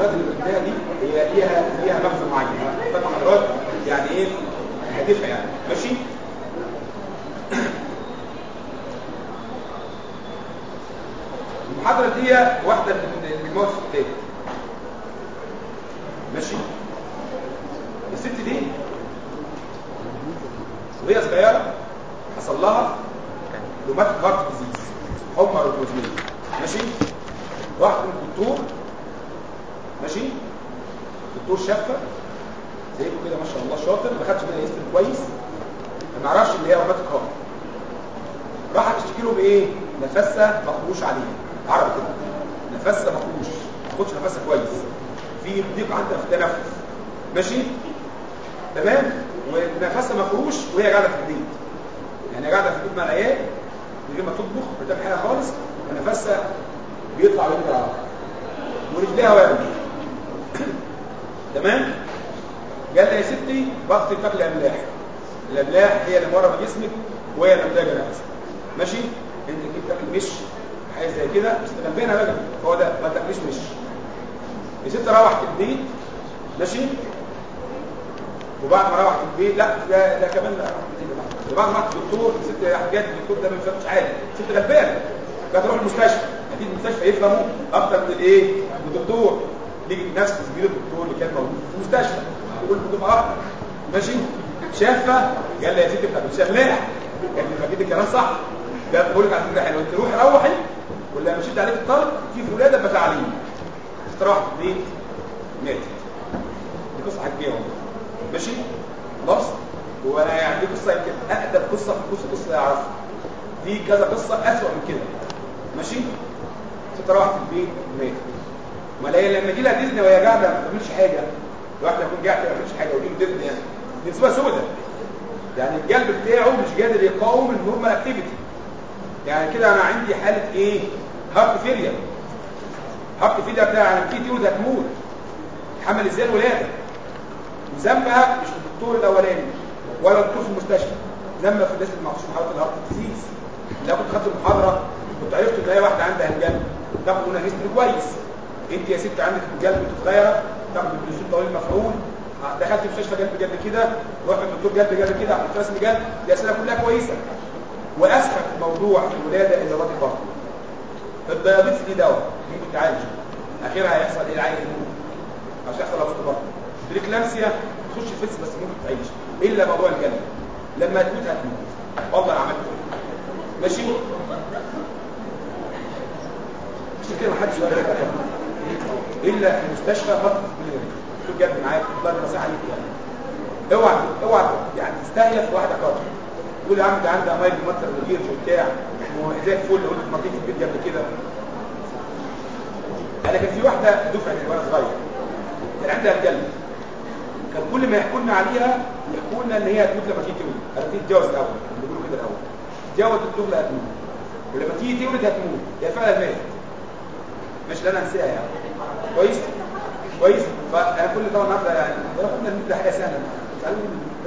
المحاضرات اللي قلناها دي هي ليها ليها مغزى معين طبعا محاضرات يعني ايه هادفه يعني ماشي المحاضره دي واحده من مجموعه الستات ماشي الست دي وهي صغيره حصل لها روماتيك هارت ديزيز حمى روماتيزميه ماشي راح للدكتور ماشي الدكتور شافها زيكم كده ما شاء الله شاطر ما خدش منها اسم كويس ما نعرفش ان هي روماتيك هارت راح تشتكي له بايه نفسها مخروش عليه عربي كده نفسها مخروش ما تاخدش نفسها كويس في ضيق عندها في التنفس ماشي تمام ونفسها مفروش وهي قاعده في البيت يعني قاعده في البيت مع العيال من غير ما تطبخ ما تعمل حاجه خالص ونفسها بيطلع وينزل على ورجليها وارد تمام قال لي يا ستي بطل تاكل املاح الاملاح هي اللي مره جسمك وهي اللي محتاجه نفسك ماشي انت جيت تاكل مش حاجه زي كده بس تغلبينها بقى هو ده ما تاكليش مش يا ست روحت البيت ماشي وبعد ما روحت البيت لا ده ده كمان لا وبعد ما رحت الدكتور ست حاجات الدكتور ده ما بيفهمش حاجه ست غلبانه كانت تروح المستشفى اكيد المستشفى يفهموا اكتر من الايه من الدكتور نيجي نفس زميل الدكتور اللي كان موجود في المستشفى يقول له اكتر ماشي شافه قال لي يا ستي بتاكل شملاح قال لي اكيد الكلام صح ده بقول لك على فكره حلوه انت روحي روحي ولا مشيت عليك الطرد في ولاده بتعليم استراحه في البيت ماتت دي قصه حقيقيه ماشي خلاص وانا يعني دي قصه يمكن اقدم قصه في قصه قصه اعرفها في كذا قصه اسوء من كده ماشي ست راحت البيت ماتت ما هي لما يجي لها ديزني وهي قاعده ما بتعملش حاجه الواحد يكون قاعد ما بيعملش حاجه ويجي له ديزني يعني دي اسمها سودة يعني القلب بتاعه مش قادر يقاوم النورمال اكتيفيتي يعني كده انا عندي حاله ايه هارت فيلير هارت فيلير بتاع يعني في تيولد هتموت حمل ازاي الولاده وذنبها مش الدكتور الاولاني ولا الدكتور في المستشفى ذنبها في الناس اللي مخصوص بحاله الهارت ديزيز لو كنت خدت المحاضره كنت عرفت ان هي واحده عندها القلب تاخد منها هيستوري كويس انت يا ست عندك القلب انت صغيره تاخد بنسول طويل مفعول دخلت مستشفى قلب قلب كده رحت الدكتور قلب قلب كده عملت رسم قلب دي اسئله كلها كويسه واسخف موضوع في الولاده اللي الراجل برضه الديابيتس دي دواء ممكن تعالج اخرها هيحصل ايه العيل يموت مش هيحصل ابسط برضه بريكلامسيا تخش الفيس بس ممكن تعيش الا موضوع القلب لما تموت هتموت والله انا عملت كده ماشي مش كده ما حدش يقدر الا في المستشفى خط دكتور جاب معاك الله يمسح عليك يعني اوعى اوعى يعني تستهيف واحده قاتل تقول يا عم ده عندها مايل مطر ودير وبتاع وزي الفل قلت مرتين في البيت قبل كده انا كان في واحده دفعه وانا صغير كان عندها الجلد كان كل ما يحكوا لنا عليها يحكوا لنا ان هي هتموت لما تيجي تولد هتيجي تتجوز الاول بيقولوا كده الاول تتجوز الطفل هتموت ولما تيجي تولد هتموت هي فعلا ماتت مش اللي انا انساها يعني كويس كويس فانا كل طبعا النهارده يعني ده قلنا ان ده حاجه سهله بس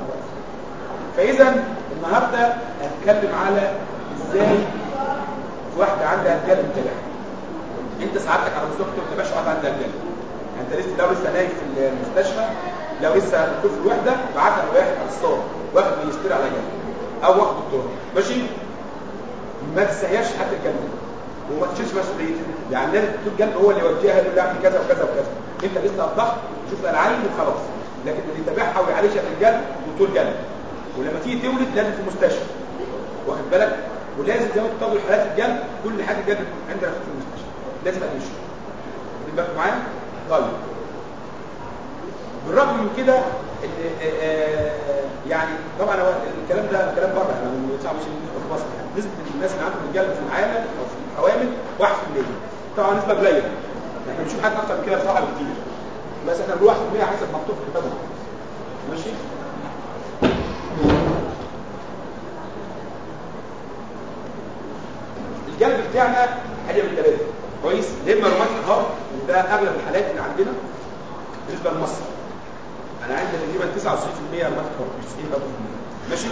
فاذا النهارده هنتكلم على ازاي واحده عندها الجلد بتاعها انت سعادتك على مستوى ما تبقاش واحده عندها الجلد انت لسه لو لسه نايم في المستشفى لو لسه دكتور في الوحده بعتها لواحد اخصائي واخد ماجستير على جلد او واخد دكتوراه ماشي ما تستهياش حتى الجلد وما تشيلش مسؤوليته يعني لازم الدكتور جلد هو اللي يوجهها يقول لها اعمل كذا وكذا وكذا انت لسه الضغط شوف العين وخلاص لكن اللي يتابعها ويعالجها في الجلد دكتور جلد ولما تيجي تولد لازم في المستشفى واخد بالك ولازم زي ما تطول حالات الجلد كل حاجه جلد عندنا في المستشفى لازم ادمشن واخد بالك معايا طيب بالرغم من كده يعني طبعا هو الكلام ده كلام بره انا ما صعبش في مصر نسبه الناس اللي عندهم الجلد في العالم او في الحوامل 1% طبعا نسبه قليله احنا بنشوف حاجات اكتر من كده بصراحه بكتير بس احنا بنقول 1% حسب مكتوب في الكتاب ماشي الجلد بتاعنا حاجه من ثلاثه كويس يا اما روماتيك هارت وده اغلب الحالات اللي عندنا بالنسبه لمصر انا عندي تقريبا 99% روماتيك هارت مش 90 برضه ماشي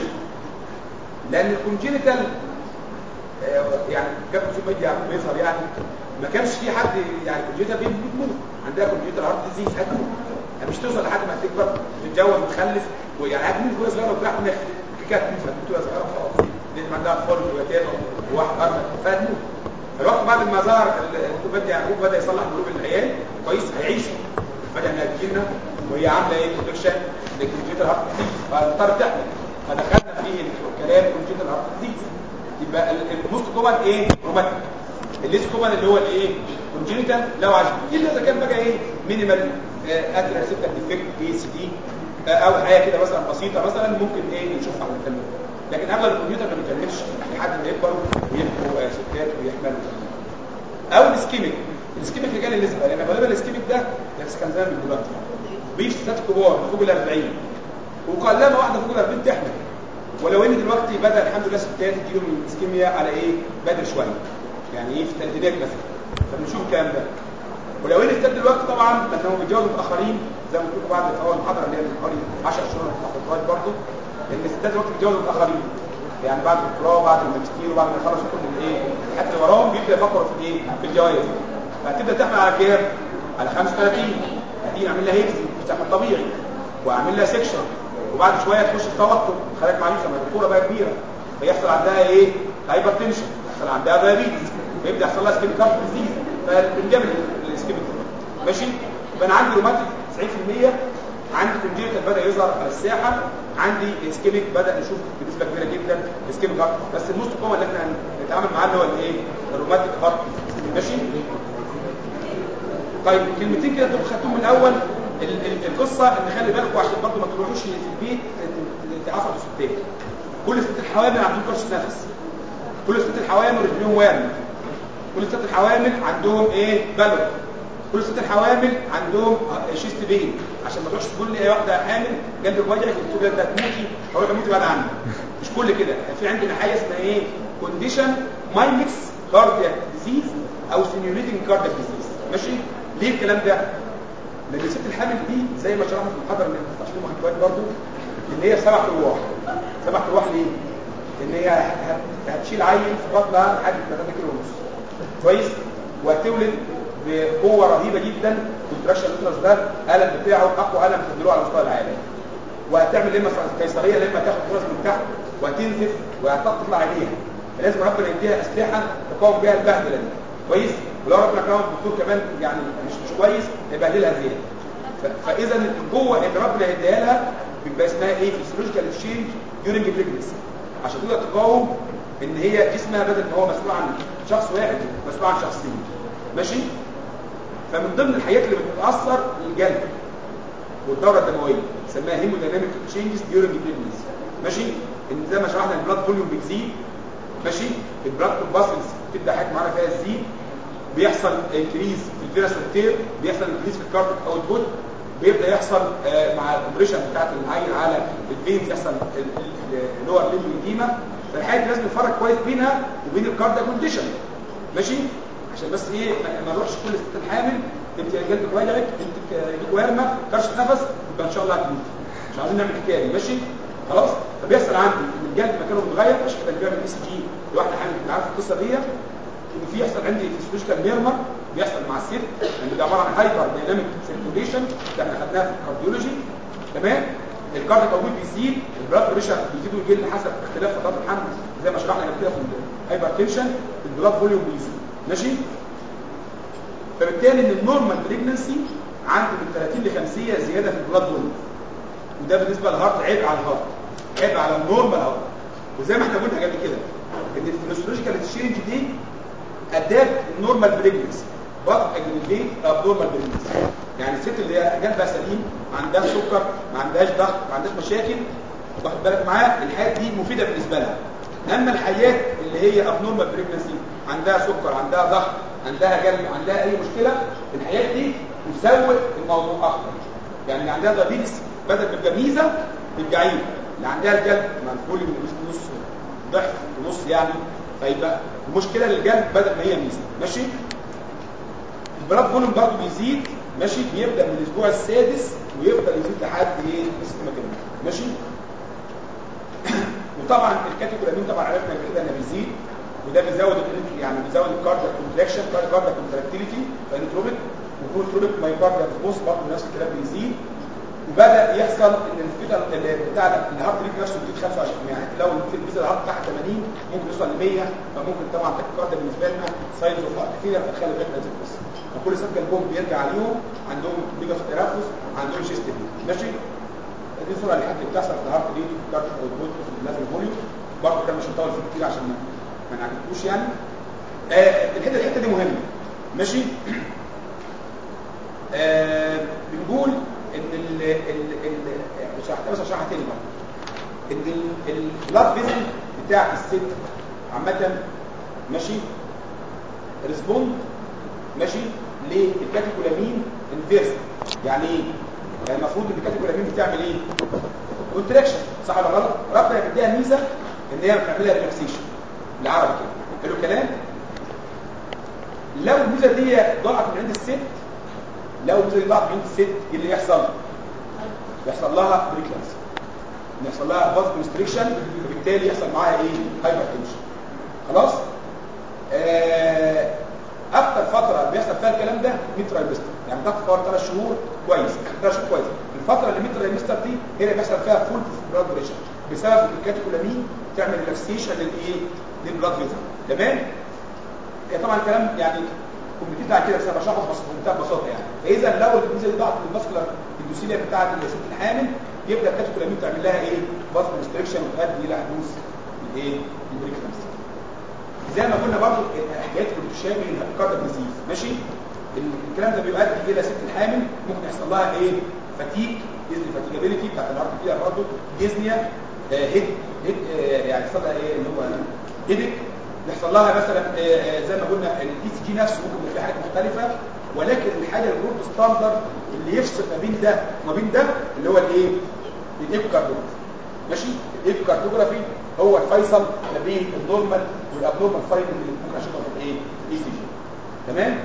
لان الكونجينيتال يعني جاب في الميديا بيظهر يعني ما كانش في حد يعني كمبيوتر بيموت عندها كمبيوتر هارت ديزيز هتموت مش توصل لحد ما تكبر تتجوز وتخلف ويعني هتموت وهي صغيره وتروح دماغ كانت تموت هتموت وهي صغيره خلاص لان عندها اطفال وولادات وواحد ارمل فهتموت الوقت بعد ما ظهر الكوبات يعقوب بدا يصلح قلوب العيال كويس هيعيشوا فجاه انها تجينا وهي عامله ايه بروتكشن للكمبيوتر هارت ديزيز فاضطرت تحمل فدخلنا في الكلام كمبيوتر هارت ديزيز يبقى الموست كومن ايه روماتيك الليس كومن اللي هو الايه كونجينيتال لو عايز الا اذا كان بقى ايه مينيمال اتريال سيبتال ديفكت بي سي دي او حاجه كده مثلا بسيطه مثلا ممكن ايه نشوفها على الكلام لكن اغلب الكمبيوتر ما بيكملش لحد ما يكبروا ويبقوا آه ستات ويحملوا او الاسكيميك الاسكيميك رجال النسبه لان غالبا الاسكيميك ده بس كان زمان من دلوقتي بيجي ستات كبار فوق ال 40 وقلما واحده فوق ال 40 تحمل ولو ان دلوقتي بدا الحمد لله ستات تجيله من الاسكيميا على ايه بدري شويه يعني ايه في الثلاثينات مثلا فبنشوف الكلام ده ولو ان الستات دلوقتي طبعا لانهم بيتجوزوا متاخرين زي ما قلت لكم بعد اول المحاضره اللي هي من حوالي 10 شهور متاخرات برضه لان الستات دلوقتي بيتجوزوا متاخرين يعني بعد الدكتوراه وبعد الماجستير وبعد ما يخلصوا كل الايه الحاجات اللي وراهم بيبدا يفكروا في الايه في الجواز فهتبدا تحمل على كام على 35 هتيجي نعمل لها هيكسي بتحمل طبيعي واعمل لها سكشن وبعد شويه تخش في توتر خليك معلش لما الدكتوره بقى كبيره فيحصل عندها ايه هايبر تنشن يحصل عندها دايابيتس فيبدا يحصل لها سكين كارت ديزيز فبنجمل السكين ماشي يبقى انا عندي روماتيك 90% عندي كونجيتال بدا يظهر على الساحه عندي اسكيميك بدا نشوف بنسبه كبيره جدا اسكيميك هارت بس الموست كومن اللي احنا هنتعامل معاه اللي هو الايه الروماتيك هارت ماشي طيب كلمتين كده انتوا خدتوهم من الاول ال ال القصه ان خلي بالكم عشان برضه ما تروحوش في البيت تعصبوا ستات كل ست الحوامل عندهم كرش نفس كل ست الحوامل رجليهم وارم كل ست الحوامل عندهم ايه بلد كل ست الحوامل عندهم شيست بين عشان ما تروحش تقول لي اي واحده حامل جنبك وجعك وتقول لي انت هتموتي هروح اموت بعد عنك مش كل كده في عندنا حاجه اسمها ايه كونديشن مايمكس كاردياك ديزيز او سيميوليتنج كاردياك ديزيز ماشي ليه الكلام ده لان الست الحامل دي زي ما شرحنا في المحاضره اللي بتشوفوا محاضرات برضه ان هي سبع ارواح سبع ارواح ليه ان هي هتشيل عيل في بطنها لحد 3 كيلو ونص كويس وهتولد بقوه رهيبه جدا والتراكشن الاترس ده الالم بتاعه اقوى الم تدلوه على مستوى العالم وهتعمل لما قيصريه لما تاخد فرص من تحت وهتنزف وهتطلع عينيها لازم ربنا يديها اسلحه تقاوم بيها البهدله دي كويس ولو ربنا كرم الدكتور كمان يعني مش مش كويس هيبهدلها زياده فاذا القوه اللي ربنا يديها لها بيبقى اسمها ايه فيسيولوجيكال تشينج ديورنج بريجنسي عشان تقدر تقاوم ان هي جسمها بدل ما هو مسؤول عن شخص واحد مسؤول عن شخصين ماشي فمن ضمن الحاجات اللي بتتاثر الجلد والدوره الدمويه بنسميها هيمودايناميك تشينجز ديورنج بريجنسي ماشي ان زي ما شرحنا البلاد فوليوم بيزيد ماشي البلاد باسلز تبدا حاجه معانا فيها تزيد بيحصل انكريز في الفيروس والتير بيحصل انكريز في الكاربون اوتبوت بيبدا يحصل آه مع الكومبريشن بتاعت العين على الفينز يحصل اللور ليمب ايديما فالحاجه لازم نفرق كويس بينها وبين الكارديا كونديشن ماشي عشان بس ايه ما نروحش كل ست الحامل انت جلدك وجعك انت رجلك وارمه كرش نفس يبقى ان شاء الله هتموت مش عايزين نعمل حكايه دي ماشي خلاص فبيحصل عندي ان الجلد مكانه متغير عشان كده اللي بيعمل اس جي لواحده حامل انت عارف القصه دي ان في يحصل عندي فيسيولوجيكال ميرمر بيحصل مع الست لان ده عباره عن هايبر دايناميك سيركيوليشن اللي احنا خدناها في الكارديولوجي تمام الكارديك اوتبوت بيزيد البلاد بريشر بيزيد ويقل حسب اختلاف فترات الحمل زي ما شرحنا قبل كده في الهايبر تنشن البلاد فوليوم بيزيد ماشي فبالتالي ان النورمال بريجنسي عندي من 30 ل 50 زياده في البلاد فوليوم وده بالنسبه للهارت عيب على الهارت عيب على النورمال هارت وزي ما احنا قلنا قبل كده ان الفيسيولوجيكال تشينج دي اداه النورمال بريجنسي بط اجريجيت ابنورمال بريجنسي يعني الست اللي هي قلبها سليم ما عندهاش سكر ما عندهاش ضغط ما عندهاش مشاكل واخد بالك معاها الحياه دي مفيده بالنسبه لها اما الحياه اللي هي ابنورمال بريجنسي عندها سكر عندها ضغط عندها قلب عندها اي مشكله الحياه دي تسوء الموضوع اكتر يعني اللي عندها دايابيتس بدل ما تبقى ميزه تبقى عيب اللي عندها القلب منفول من نص ضعف ونص يعني فيبقى المشكله للقلب بدل ما هي ميزه ماشي البلاد فوليوم برضه بيزيد ماشي بيبدا من الاسبوع السادس ويفضل يزيد لحد ايه نص مكان ماشي وطبعا الكاتيكولامين طبعا عرفنا كده انه بيزيد وده بيزود ال- يعني بيزود الكاردياك كونتراكشن كاردياك كونتراكتيليتي فانتروبيك وكونتروبيك مايكارديال ريسبونس برضه نفس الكلام بيزيد وبدا يحصل ان الفيتال اللي بتاع ده الهارت ريت نفسه بيزيد 25 يعني لو الفيتال الهارت بتاعها 80 ممكن يوصل ل 100 فممكن طبعا التكرار ده بالنسبه لنا ساينز اوف هارت فيلر فتخلي بالك من بس فكل سنه البوم بيرجع عليهم عندهم ميجا ستيرافوس عندهم شيست ماشي دي الصوره اللي حد بتحصل في الهارت ريت كارت او البوت في اللازم فوليوم برضه كان مش هنطول فيه كتير عشان ما ما نعجبكوش يعني آه الحته الحته دي مهمه ماشي آه بنقول ان ال ال ال شرحتها بس اشرحها تاني برضه ان البلاد فيزل بتاع الست عامه ماشي ريسبوند ماشي للكاتيكولامين انفيرس يعني ايه؟ يعني المفروض ان الكاتيكولامين بتعمل ايه؟ كونتراكشن صح ولا غلط؟ ربنا بيديها ميزه ان هي بتعملها ريلاكسيشن بالعربي كده حلو الكلام؟ لو الميزه دي ضاعت من عند الست لو الميزه دي ضاعت من عند الست ايه اللي يحصل؟ يحصل لها بريكلانس يحصل لها باز كونستريكشن وبالتالي يحصل معاها ايه؟ هايبر تنشن خلاص؟ آه اكتر فتره بيحصل فيها الكلام ده ميد ترايمستر يعني تاخد فتره 3 شهور كويس 3 شهور كويس الفتره اللي ميد ترايمستر دي هي اللي بيحصل فيها فول بلاد بريشر بسبب الكاتيكولامين تعمل ريلاكسيشن للايه للبلاد فيزل تمام هي طبعا الكلام يعني كومبليكيت عن كده بس انا بشرحه بس بمنتهى البساطه يعني فاذا لو الميزه دي ضاعت من الفاسكولار اندوسيليا بتاعه الست الحامل يبدا الكاتيكولامين تعمل لها ايه باز كونستريكشن وتؤدي الى حدوث الايه البريكلامس زي ما قلنا برضو الحاجات اللي بتشابه الكاردياك ديزيز ماشي الكلام ده بيؤدي الى ست الحامل ممكن يحصل لها ايه فتيك ديزني فاتيجابيلتي بتاعت الهارت فيها برضه ديزنيا آه هيد هيد آه يعني يحصل لها ايه اللي هو هيدك يحصل لها مثلا آه زي ما قلنا الاي سي جي نفسه ممكن يبقى فيه حاجات مختلفه ولكن الحاجه الجروب ستاندرد اللي يفصل ما بين ده وما بين ده اللي هو الايه الايكوكارديوجرافي ماشي الايكوكارديوجرافي هو الفيصل ما بين النورمال والابنورمال فايل اللي ممكن اشوفها في الايه اي سي جي تمام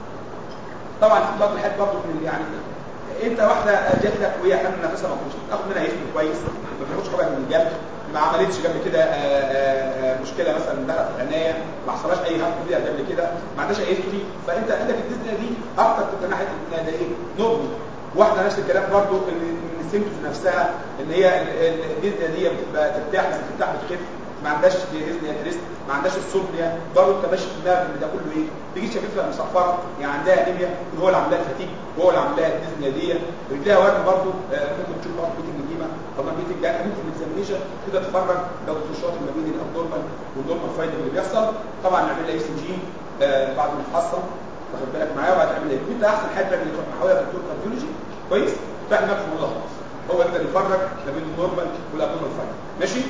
طبعا في بعض الحالات برضه من يعني انت واحده جات لك وهي حامل نفسها ما كنتش تاخد منها هيستوري كويس ما بتاخدش حاجه من الجلد ما عملتش قبل كده مشكله مثلا دخلت في العنايه ما حصلهاش اي هارت فيها قبل كده ما عندهاش اي هيستوري فانت عندك الديزنيا دي اكتر تبقى ناحيه ان ده ايه نورمال واحده نفس الكلام برضه ان السيمتومز نفسها ان هي الديزنيا دي بتبقى ترتاح لما ترتاح بتخف ما عندهاش ديزنيا تريست ما عندهاش السوبنيا برضه انت ماشي في دماغك ان ده كله ايه تيجي شايفها مصفره يعني عندها انيميا هو اللي عامل لها الفتيج وهو اللي عامل لها الديزنيا دي رجليها وزن برضه ممكن تشوف برضه بيتنج نجيمه طبعا بيتنج يعني ممكن الاكزامينشن كده تفرج لو التشوط ما بين الابنورمال والنورمال فايندنج اللي بيحصل طبعا نعمل لها اي سي جي بعد ما تحصل واخد بالك معايا وبعد تعمل ايه انت احسن حاجه تعمل محاوله دكتور كارديولوجي كويس تعمل نفس الموضوع خلاص هو يقدر يفرق ما بين النورمال والابنورمال فايند ماشي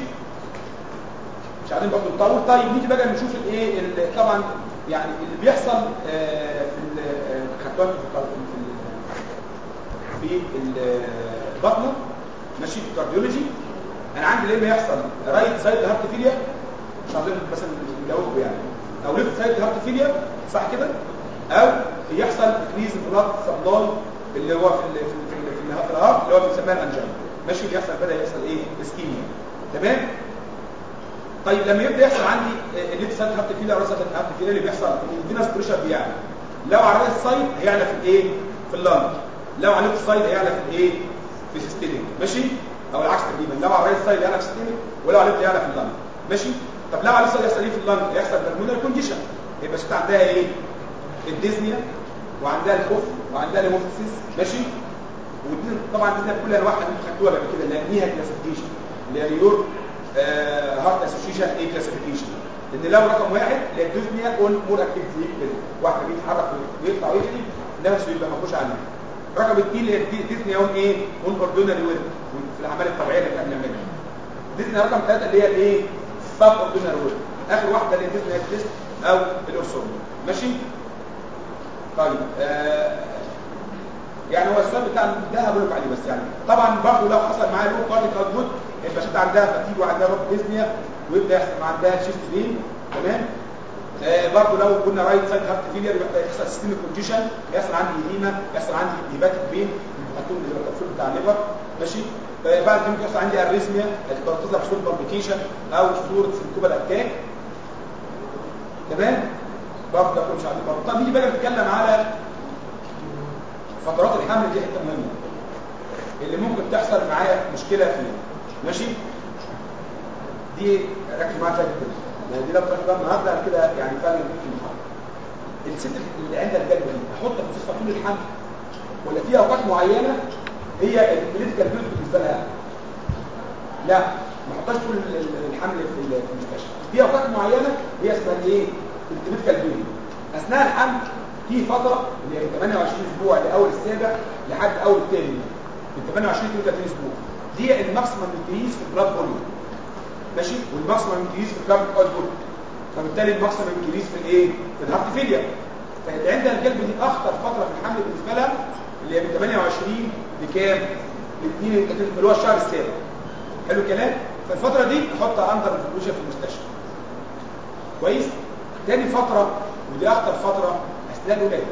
مش عايزين برضه نطول طيب نيجي بقى نشوف الايه طبعا يعني اللي بيحصل آه في خدتوها في في البطنه ماشي في الكارديولوجي انا عندي ليه يحصل رايت سايد هارت فيليا مش عايزين مثلا نجاوبه يعني او ليفت سايد هارت فيليا صح كده او يحصل انكريز بلاد سبلاي اللي هو في ال في ال في الهارت الهارت اللي هو بنسميها الانجينا ماشي بيحصل بدا يحصل ايه اسكيميا تمام طيب لما يبدا يحصل عندي الليفت سايد هارت فيليا او راس هارت فيليا اللي بيحصل الفينس بريشر بيعلى لو على الرايت سايد هيعلى في الايه في اللنج لو على الليفت سايد هيعلى في الايه في السيستميك ماشي او العكس تقريبا لو على الرايت سايد هيعلى في السيستميك ولو على الليفت هيعلى في اللنج ماشي طب لو على الليفت سايد يحصل ايه في اللنج يحصل بالمونر كونديشن يبقى الست عندها ايه الديزنيا وعندها الخوف وعندها الهيموفيسيس ماشي ودي طبعا دي كلها انواع انتوا خدتوها قبل كده اللي هي ليها كلاسيفيكيشن اللي هي نيور هارت اسوشيشن اي كلاسيفيكيشن ان لو رقم واحد اللي هي الديزنيا اون مور اكتيفيتي كده واحده بيتحرك ويطلع ويجري نفسه يبقى مفروش عليه رقم اثنين اللي هي ديزنيا اون ايه اون اوردينري ويل في الاعمال الطبيعيه اللي احنا بنعملها ديزنيا رقم ثلاثه اللي هي الايه سب اوردينري ويل اخر واحده اللي هي ديزنيا تيست او الاورسون ماشي طيب آه يعني هو السؤال بتاع ده هقول لكم عليه بس يعني طبعا برضه لو حصل معايا لو كارديك اوتبوت يبقى شد عندها فتيج وعندها روب ديزنيا ويبدا يحصل عندها شيست بين تمام آه برضه لو قلنا رايت سايد هارت فيلير يبقى يحصل سيستميك كونجيشن يحصل عندي ايديما يحصل عندي هيباتيك بين هتكون الكبسول بتاع الليفر ماشي آه بعد كده ممكن يحصل عندي اريزميا هتبقى تظهر صوره بالبيتيشن او صوره سنكوبال اتاك تمام برضه ده مش عارف برضه طب نيجي بقى نتكلم على فترات الحمل دي حته مهمه اللي ممكن تحصل معايا مشكله فيها ماشي دي ركز معايا فيها جدا يعني دي لو كنت بقى النهارده كده يعني فعلا في المحاضره الست اللي عندها الجلد دي احطها في مستشفى طول الحمل ولا في اوقات معينه هي الكلينيكال بيوت بالنسبه لها لا ما احطهاش طول الحمل في المستشفى في اوقات معينه هي اسمها ايه الكلينيكال بيوت اثناء الحمل في فتره اللي هي من 28 اسبوع لاول السابع لحد اول الثاني من 28 ل 30 اسبوع دي الماكسيمم انكريز في البلاد فوليوم ماشي والماكسيمم انكريز في الكارب اوتبوت فبالتالي الماكسيمم انكريز في الايه في الهارت فيلير فاللي عندها القلب دي اخطر فتره في الحمل بالنسبه لها اللي هي من 28 لكام ل 32 اللي هو الشهر السابع حلو الكلام فالفتره دي احطها اندر انفلوجن في المستشفى كويس تاني فتره ودي اخطر فتره اثناء الولاده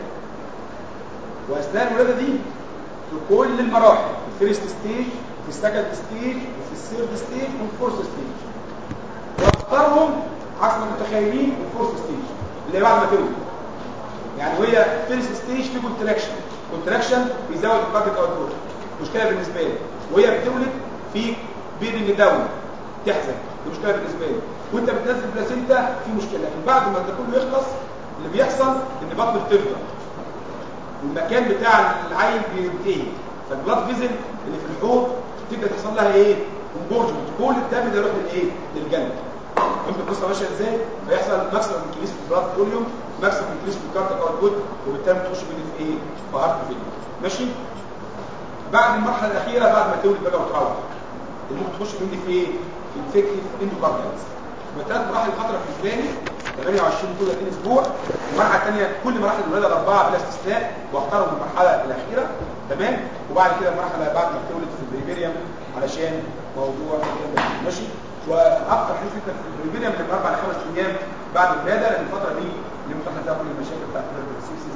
واثناء الولاده دي في كل المراحل في الفيرست ستيج وفي السكند ستيج وفي الثيرد ستيج والفورث ستيج واختارهم عكس ما متخيلين الفورث ستيج اللي بعد ما تولد يعني وهي فيرست ستيج في كونتراكشن كونتراكشن بيزود الكارديك اوتبوت مشكله بالنسبه لي وهي بتولد في بيدنج داون تحزن دي مشكله بالنسبه لي وانت بتنزل بلاسينتا في مشكله لكن بعد ما ده كله يخلص اللي بيحصل ان بطن بتفضى والمكان بتاع العين بينتهي فالبلاد فيزل اللي في الحوض تبدا تحصل لها ايه انجورجمنت كل الدم ده يروح للايه للجلد فهمت القصه ماشيه ازاي فيحصل ماكسيمم انكريس في البلاد فوليوم ماكسيمم انكريس في الكاردياك اوتبوت وبالتالي تخش مني في ايه في هارت فيلير ماشي بعد المرحله الاخيره بعد ما تولد بقى وتروح اللي ممكن تخش مني في ايه في انفكتيف اندوكارديتس ثلاث مراحل الفتره بالنسبه لي 28 طول 30 اسبوع المرحله الثانيه كل مراحل الولاده الاربعه بلا استثناء واختارهم المرحله الاخيره تمام وبعد كده المرحله بعد ما تولد في البريبيريوم علشان موضوع ماشي واكثر حاجه فكره في البريبيريوم من اربع لخمس ايام بعد الولاده لان الفتره دي اللي ممكن فيها كل المشاكل بتاعت البرسيسيس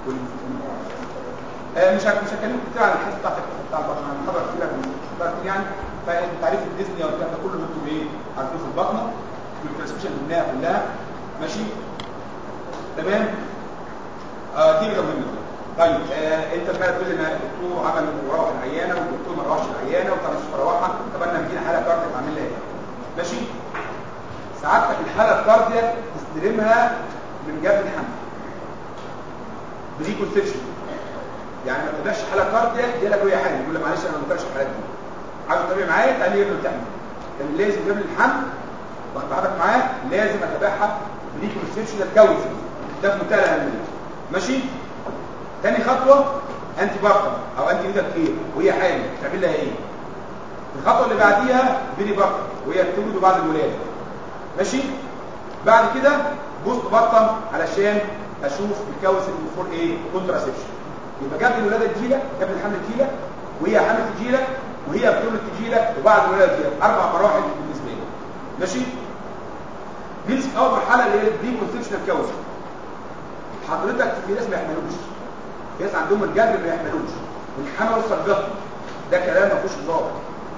مش مش هتكلم كتير عن الحته بتاعت بتاع البطن انا محاضره كتير كتير يعني فتعريف الديزني والكلام ده كله انتوا ايه عارفين في البطنه والكلاسيفيكيشن اللي قلناها كلها ماشي تمام آه دي مهمه طيب آه انت بقى تقول ان الدكتور عمل مروح العيانه والدكتور ما روحش العيانه وطبعا مش مروحها طب انا مدينا حاله كاردياك اعمل لها ايه ماشي ساعتك الحاله الكاردياك تستلمها من قبل الحمل بري كونسبشن يعني ما تبقاش حاله كاردياك دي لك وهي حامل يقول لك معلش انا ما بتابعش الحالات دي عايز تتابع معايا تعالى قبل الحمل كان لازم قبل الحمل واخد حضرتك معايا لازم اتابعها بري كونسبشن الكوز ده في منتهى الاهميه ماشي تاني خطوه انتي بارتم او انتي نيتال كير وهي حامل تعمل لها ايه الخطوه اللي بعديها بيري بارتم وهي بتولد بعد الولاده ماشي بعد كده بوست بارتم علشان اشوف الكوز اللي فور ايه كونتراسبشن يبقى قبل الولاده تجيلك قبل الحمل تجيلك وهي حامل تجيلك وهي بتولد تجيلك وبعد الولاده تجيلك اربع مراحل بالنسبه لي ماشي نمسك اول مرحله اللي هي البري كونسبشنال كوز حضرتك في ناس ما يحملوش في ناس عندهم الجهل ما يحملوش والحمل صدقوا ده كلام ما فيهوش هزار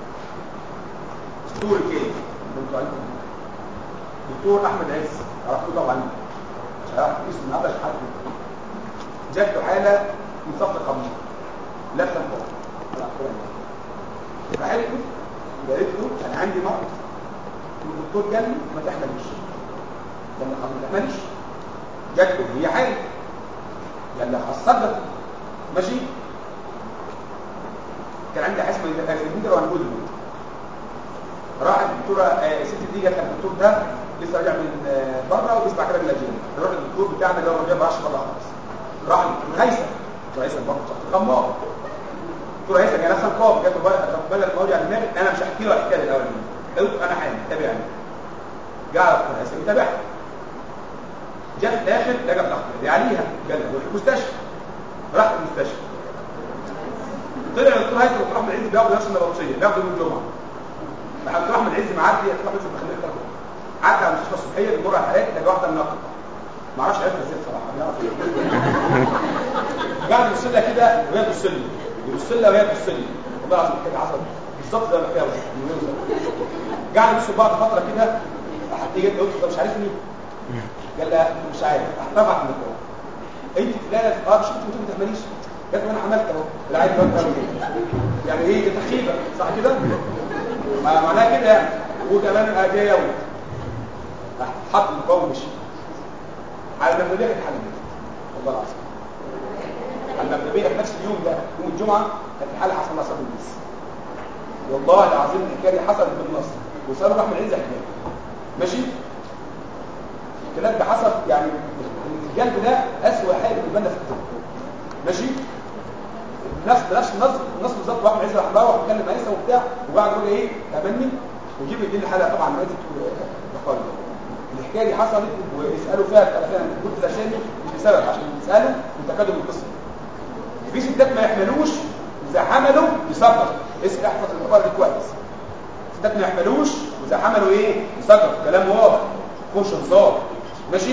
ستوري كده دكتور احمد عز عرفته طبعا مش هعرف اسمه النهارده حد جات له حاله من صف القميص لا تنفع راحت له قالت له انا عندي مرض والدكتور قال لي ما تحملش لما ما تحملش جات له هي حاجه قال لها هصدق ماشي كان عندي حاسمه الفيدر وهنقول له راح الدكتوره آه الست دي جت الدكتور ده لسه راجع من آه بره وبيسمع كلام الاجانب الراجل الدكتور بتاعنا اللي هو ما راحش بره خالص راح الدكتور هيثم دكتور هيثم برضه شخص غمار دكتور هيثم كان دخل قاب جات له بلد الموضوع على دماغي انا مش هحكي له الحكايه الاول دي قلت انا حامل تابعني جاء دكتور هيثم يتابعها جاء في الاخر لقى ضغط دي عليها قال له روح المستشفى راح المستشفى طلع الدكتور هيثم وراح من العز بياخد نفس النبطشيه بياخد يوم الجمعه راح الدكتور احمد عز معدي يطلع بس بخليه يختار عدى على المستشفى الصحيه بيمر على حالات لقى واحده النقل ما اعرفش عرفها ازاي بصراحه بيعرف قاعد يبص لها كده وهي تبص لي يبص لها وهي تبص لي والله العظيم كده عصب بالظبط زي ما بحكيها قاعد يبصوا لبعض فتره كده راح تيجي قلت طب مش عارفني قال لها مش عارف احتفظ من الكون انت فلانه اه مش انت بتقولي ما تعمليش قالت له انا عملت اهو العيل ده بتعمل كده يعني ايه دي تخيبه صح كده ما معناها كده يعني وكمان جاي يوم حط القوم ومشي على المغربيه كانت حاجه كده والله العظيم على المغربيه في نفس اليوم ده يوم الجمعه كانت الحاله حصل لها صدمه الناس والله العظيم الحكايه دي حصلت بالنص وسالوا راح من عز حكايه ماشي الكلام ده حصل يعني الجلب ده اسوء حاجه بالنسبه لنا في الطب ماشي نفس نفس النص النص بالظبط واحد عايز راح بقى واتكلم عيسى وبتاع وبعد كده ايه تمني ويجيب يديني حلقه طبعا ماتت وقال الحكايه دي حصلت ويسالوا فيها انا قلت الاسامي مش بسبب عشان يسالوا وتكادوا القصه في ستات ما يحملوش اذا حملوا يصدق اسم احفظ الخبر دي كويس ستات ما يحملوش واذا حملوا ايه يصدق كلام واضح خش نظام ماشي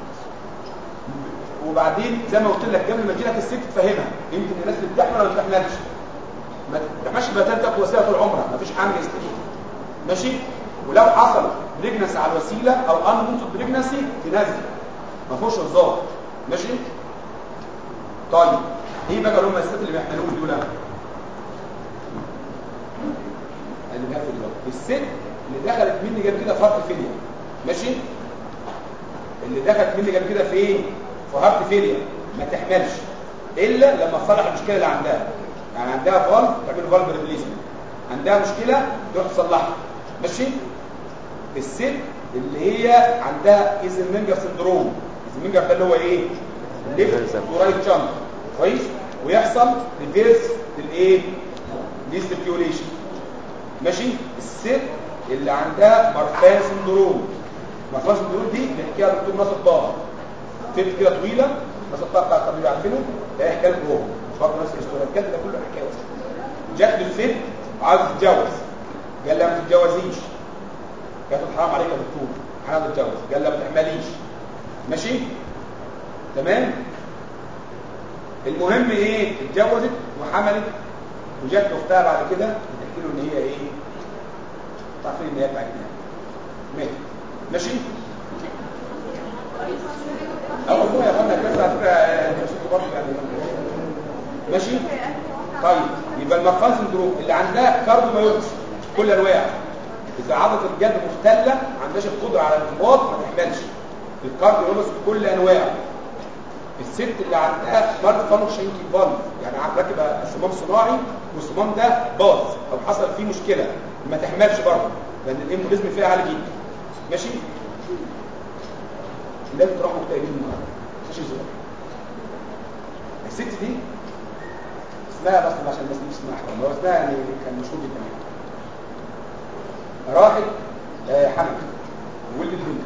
وبعدين زي ما قلت لك قبل ما تجي لك الست تفهمها يمكن الناس اللي بتحمل ولا ما بتحملش ما تحملش بتان تاخد وسيله طول عمرها ما فيش حمل يستفيد ماشي ولو حصل بريجنسي على الوسيله او ان منصب بريجنسي تنزل ما فيهوش هزار ماشي طيب ايه بقى اللي هم الستات اللي بيحملوش دول اللي بيحمل دلوقتي الست اللي دخلت مني جاب كده فرق فيليا ماشي اللي دخلت مني جاب كده في ايه في هارت فيليا ما تحملش الا لما تصلح المشكله اللي عندها يعني عندها فالف تعمل فالف ريبليسمنت عندها مشكله تروح تصلحها ماشي الست اللي هي عندها ايزنمنجر سندروم ايزنمنجر ده اللي هو ايه ليفت ورايت شانك كويس ويحصل ريفيرس للايه للسيركيوليشن ماشي الست اللي عندها مارفان سندروم مارفان سندروم دي بيحكيها الدكتور ناصر طه ست كده طويله ناصر طه بتاع الطبيب عارفينه هي حكايه جوه برضه نفس الاسطوره الكلب ده كله حكايه جات له الست عايز تتجوز قال لها ما تتجوزيش قالت له حرام عليك يا دكتور حرام تتجوز قال لها ما تحمليش ماشي تمام المهم ايه اتجوزت وحملت وجات اختها بعد كده بتحكي له ان هي ايه تعرفين ان هي بتاعتنا ماشي ماشي اول ما يا اخوانا كده على فكره نفسكم برضه يعني ماشي طيب يبقى المرفان سندروم اللي عندها كارديوميوباثي كل انواع اذا عضله الجلد مختله ما عندهاش القدره على الانضباط ما تحملش الكارديوميوباثي بكل انواعه الست اللي عندها مال فانكشن فالف يعني راكبه صمام صناعي والصمام ده باظ او حصل فيه مشكله ما تحملش برضه لان الامبوليزم فيها عالي جدا ماشي لازم تروح مكتئبين النهارده مش هزار الست دي اسمها بس عشان الناس مش اسمها هو اسمها يعني كان مشهور جدا راحت آه حمل ولدت بنت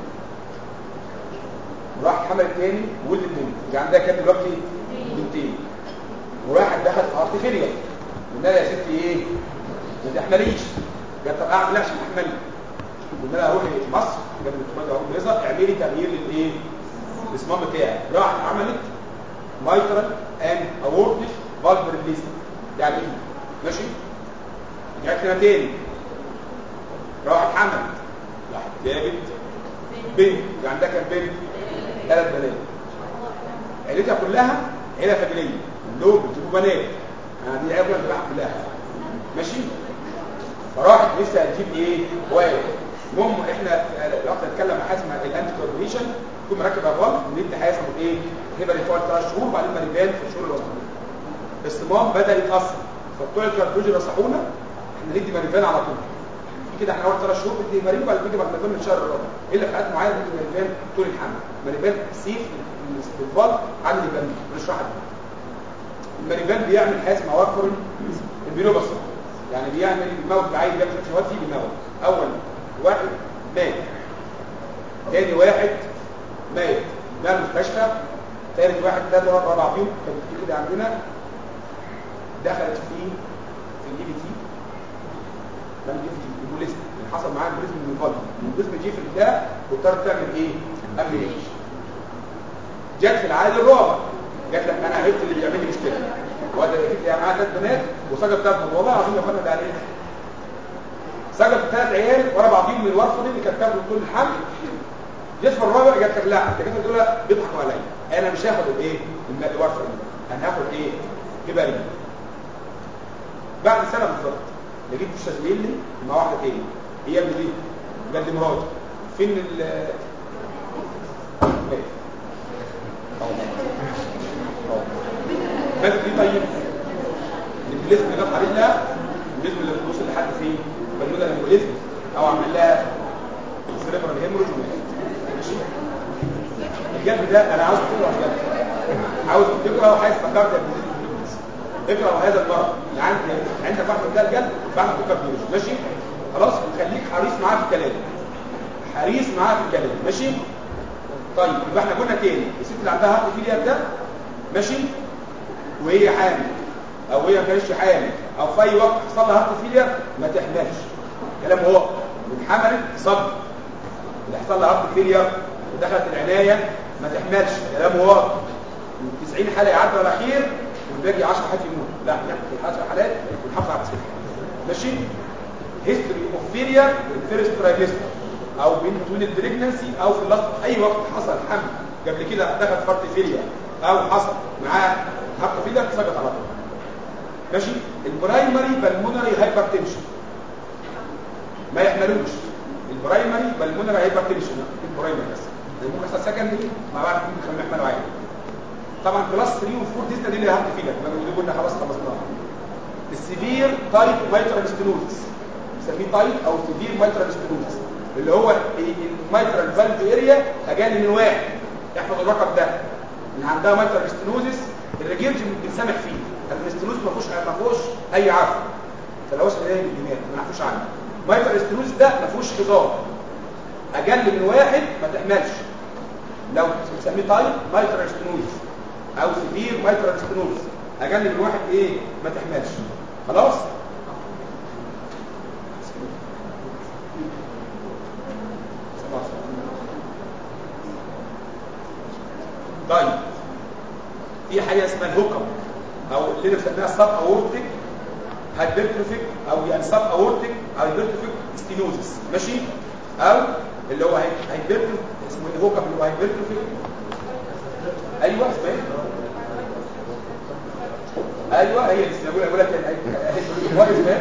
وراح حمل تاني ولدت بنت يبقى عندها كام دلوقتي بنتين وراحت دخلت في هارت فيلير قلنا لها يا ستي ايه ما تحمليش قالت طب اعمل ايه عشان احملي قلنا لها روحي مصر جنب الدكتور عمرو رضا اعملي تغيير للايه الاسمام بتاعي راحت عملت مايترال اند اورتيك فالف ريليسمنت يعني ايه ماشي رجعت لنا تاني راحت حملت راحت جابت بنت يعني عندها كام بنت ثلاث بنات عيلتها كلها عيله فجريه كلهم بتجيبوا بنات يعني دي عيله كلها ماشي فراحت لسه هتجيب ايه وائل المهم احنا الوقت نتكلم عن حاجه اسمها الانتي كوربريشن تكون مركب فالف وندي حاجه اسمها ايه هيبقى لفوق ثلاث شهور وبعدين مريبان في الشهور الاولانيه الصمام بدا يتاثر فبتوع الكارديولوجي نصحونا احنا ندي مريبان على طول كده احنا اول ثلاث شهور بندي مريبان وبعد كده مريبان من الشهر الرابع الا في حالات معينه بندي مريبان طول الحمل مريبان سيف للفالف عن اللبان نشرحها المريبان بيعمل حاجه اسمها وفر البيلوبس يعني بيعمل بيموت العيل ده شهوات فيه بيموت اول واحد مات تاني واحد مات نقل المستشفى ثالث واحد ثالث رابع فيهم كان في كده عندنا دخلت في في الاي بي تي لما جه في البوليس اللي حصل معاه البوليس من الفضل البوليس جه في البتاع واضطرت تعمل ايه؟ قبل ايش؟ جت في العائل الرابع جت لك انا عرفت اللي بيعمل لي مشكله وده جبت لي معاه ثلاث بنات وسجل ثلاث بنات والله العظيم يا اخوانا ده عليه سجل ثلاث عيال ورا بعضهم من الورفه دي اللي كانت تاخده طول الحمل يدفع الرابع جات لك لا الدكاتره دول بيضحكوا عليا انا مش هاخد الايه المال ورثه انا هاخد ايه كباري بعد سنه بالظبط لقيت استاذ لي مع واحده تاني هي ابن دي قال لي مراتي فين ال بس دي طيب الجسم اللي جت عليه لها الجسم اللي وصل لحد فين بالمدى الامبوليزم او عمل لها سيريبرال هيموريج ماشي الجنب ده انا عاوز تقرا الجنب عاوز تقرا وعايز فكرت اقرا هذا المرض اللي عندي عندك واحد ده الجلد بعمل فكر فيه ماشي خلاص خليك حريص معاه في الكلام حريص معاه في الكلام ماشي طيب يبقى احنا قلنا تاني الست اللي عندها هارت فيلير ده ماشي وهي حامل او هي ما كانتش حامل او في اي وقت حصل لها هارت فيلير ما تحملش كلام هو اتحملت صبر اللي حصل لها هارت فيلير ودخلت العنايه ما تحملش كلام هو 90 حاله يعدوا على خير والباقي 10 حالات يموت لا نحكي 10 حالات ونحافظ على 90 ماشي هيستوري اوف فيلير الفيرست ترايمستر او بين توين البريجنسي او في اللاست اي وقت حصل حمل قبل كده دخلت هارت فيلير او حصل معاه هارت فيلير تسقط على طول ماشي البرايمري بالمونري هايبرتنشن ما يحملوش البرايمري بالمونري هايبرتنشن البرايمري بس ممكن يحصل سكندري مع بعض ممكن يخلوا يحملوا عادي طبعا كلاس 3 و4 دي دي اللي هارت فيلير لما قلنا خلاص خلصناها السيفير تايب مايترال ستينوزس بنسميه تايب او سيفير مايترال ستينوزس اللي هو المايترال فالف اريا اجاني من واحد احفظ الرقم ده اللي عندها مايترال ستينوزس الريجيرج بنسامح فيه الاستينوز ما فيهوش ما فيهوش اي عفو تلوث الايه بالدماغ ما نعرفوش عنه مايترال ستينوزس ده ما فيهوش هزار اجل من واحد ما تحملش لو بنسميه تايب مايترال ستينوزس او سيفير مايترال ستينوزس اجل من واحد ايه ما تحملش خلاص طيب في حاجه اسمها الهوكم او اللي بنسميها سب اورتيك هايبرتروفيك او يعني سب اورتيك هايبرتروفيك ستينوزس ماشي او اللي هو هايبرتروفيك اسمه الهوكم اللي هو هايبرتروفيك ايوه اسمه ايه ايوه هي اللي بقول بقول لك اسمها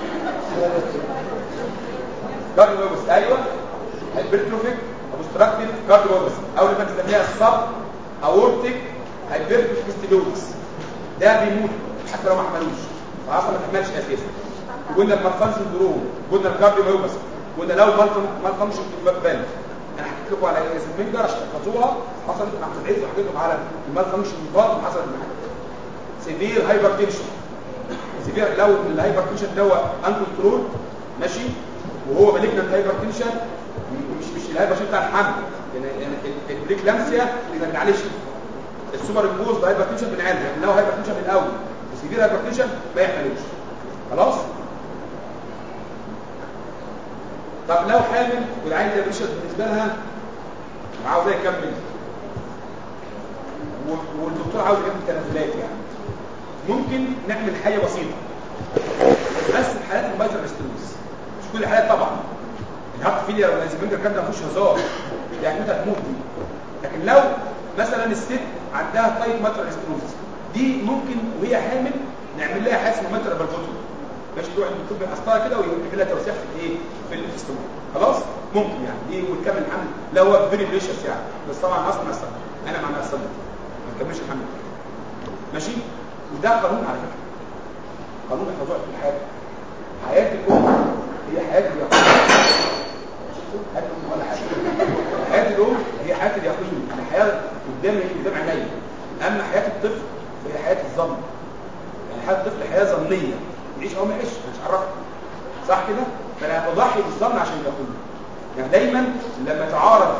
كارديوميوبس ايوه هايبرتروفيك اوبستراكتيف كارديوميوبس او اللي بنسميها السب اورتيك هايبرتروفيك ستينوزس ده بيموت حتى لو ما حملوش فاصلا ما تحملش اساسا قلنا المالفانكشن سندروم قلنا الكارديوميوبس قلنا لو مالفانكشن فالف انا حكيت لكم على اسمنجر عشان تحفظوها حصلت مع احمد عز وحكيت لكم على المالفانكشن فالف حصلت معايا سيفير هايبرتنشن سيفير لو الهايبرتنشن ده ان كنترول ماشي وهو مالجنت هايبرتنشن مش مش الهايبرتنشن بتاع الحمل يعني البريكلامسيا ما بنعالجش السوبر امبوز هايبرتنشن بنعالجها لكن لو هايبرتنشن من الاول وسيفير هايبرتنشن ما يحملوش خلاص طب لو حامل والعين ده بريشر بالنسبه لها وعاوزاه يكمل والدكتور عاوز يعمل تنازلات يعني ممكن نعمل حاجه بسيطه بس في حالات المايتر ستينوز مش كل الحالات طبعا الهارت فيلير ولا الزمنجر الكلام ده ما فيهوش هزار يعني انت هتموت دي لكن لو مثلا الست عندها طيب مايتر ستينوز دي ممكن وهي حامل نعمل لها حاجه اسمها مايتر بالفوتو ماشي تروح الدكتور بيقصها كده ويعمل لها توسيع في ايه في الاستمرار خلاص ممكن يعني دي وتكمل الحمل لو هو فيري بريشس يعني بس طبعا اصلا الصدر انا مع الصدر ما تكملش الحمل ماشي وده قانون على فكره قانون احفظوه في الحياه حياه الام هي حياه اليقين حياه الام ولا حياه حياه الام هي حياه اليقين الحياه قدام قدام عينيا اما حياه الطفل فهي حياه الظن يعني حياه الطفل حياه ظنيه يعيش او ما يعيش مش عرفت صح كده فانا اضحي بالظن عشان اليقين يعني دايما لما تعارض